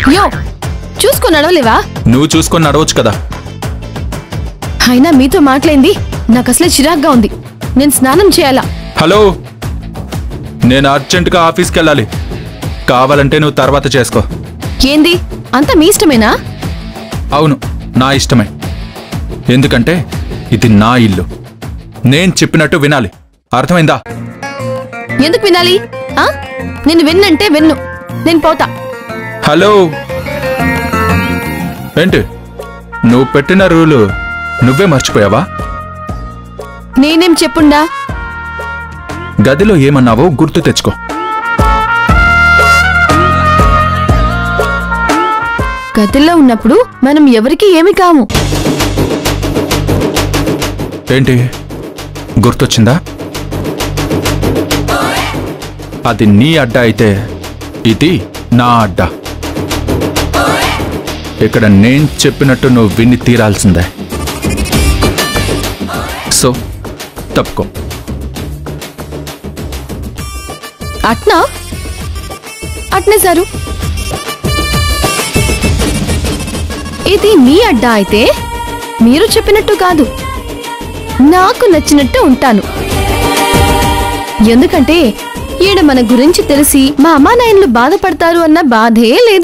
యో చూసుకొని నడవలేవా నువ్వు చూసుకొని నడవచ్చు కదా అయినా మీతో మాట్లాడింది నాకు అసలే చిరాగ్గా ఉంది నేను స్నానం చేయాలా హలో నేను అర్జెంటుగా ఆఫీస్కి వెళ్ళాలి కావాలంటే నువ్వు తర్వాత చేసుకో ఏంది అంతా మీ ఇష్టమేనా అవును నా ఇష్టమే ఎందుకంటే ఇది నా ఇల్లు నేను చెప్పినట్టు వినాలి అర్థమైందా ఎందుకు వినాలి ఆ నేను విన్నంటే విన్ను నేను పోతా హలో ఏంటి నువ్వు పెట్టిన రూలు నువ్వే మర్చిపోయావా నేనేం చెప్పుండా గదిలో ఏమన్నావో గుర్తు తెచ్చుకో గదిలో ఉన్నప్పుడు మనం ఎవరికి ఏమి కాము ఏంటి గుర్తొచ్చిందా అది నీ అడ్డా అయితే ఇది నా అడ్డా ఇక్కడ నేను చెప్పినట్టు నువ్వు విని తీరాల్సిందే సో తప్పుకో అట్నా అట్నే సారు ఇది మీ అడ్డా అయితే మీరు చెప్పినట్టు కాదు నాకు నచ్చినట్టు ఉంటాను ఎందుకంటే ఈడ మన గురించి తెలిసి మా అమ్మా నాయనలు బాధపడతారు అన్న బాధే లేదు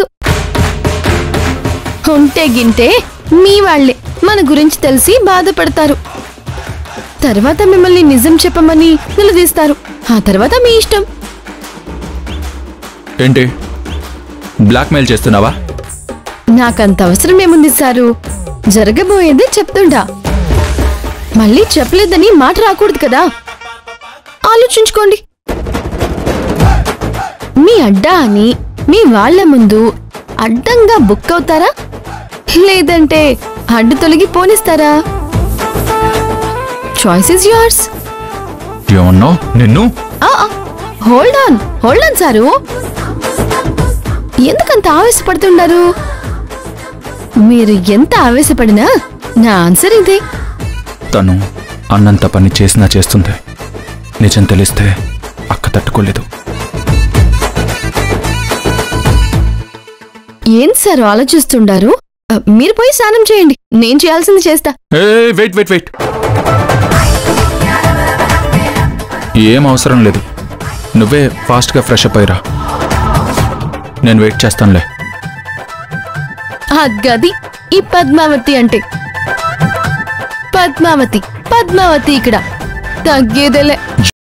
ఉంటే గింటే మీ వాళ్ళే మన గురించి తెలిసి బాధపడతారు తర్వాత మిమ్మల్ని నిజం చెప్పమని నిలదీస్తారు ఆ తర్వాత మీ ఇష్టం ఏంటి బ్లాక్మెయిల్ చేస్తున్నావా నాకంత అవసరం ఏముంది సారు జరగబోయేది చెప్తుండా మళ్ళీ చెప్పలేదని మాట రాకూడదు కదా ఆలోచించుకోండి మీ అడ్డా అని మీ వాళ్ళ ముందు అడ్డంగా బుక్ అవుతారా లేదంటే అడ్డు తొలగి పోనిస్తారా చాయిస్ ఇస్ యోర్స్ ఏమన్నావు నిన్ను hold on hold on sir ఎందుకంత ఆవేశపడుతున్నారు మీరు ఎంత ఆవేశపడినా నా ఆన్సర్ ఇదే తను అన్నంత పని చేసినా చేస్తుంది నిజం తెలిస్తే అక్క తట్టుకోలేదు ఏం సార్ ఆలోచిస్తుండారు అ, మీరు పోయి స్నానం చేయండి నేను చేయాల్సింది చేస్తా ఏ వెయిట్ వెయిట్ వెయిట్ ఏం అవసరం లేదు నువ్వే ఫాస్ట్గా ఫ్రెష్ అప్ అయ్యిరా నేను వెయిట్ చేస్తానులే ఆ గది ఈ పద్మావతి అంటే పద్మావతి పద్మావతి ఇక్కడ తగ్గేదేలే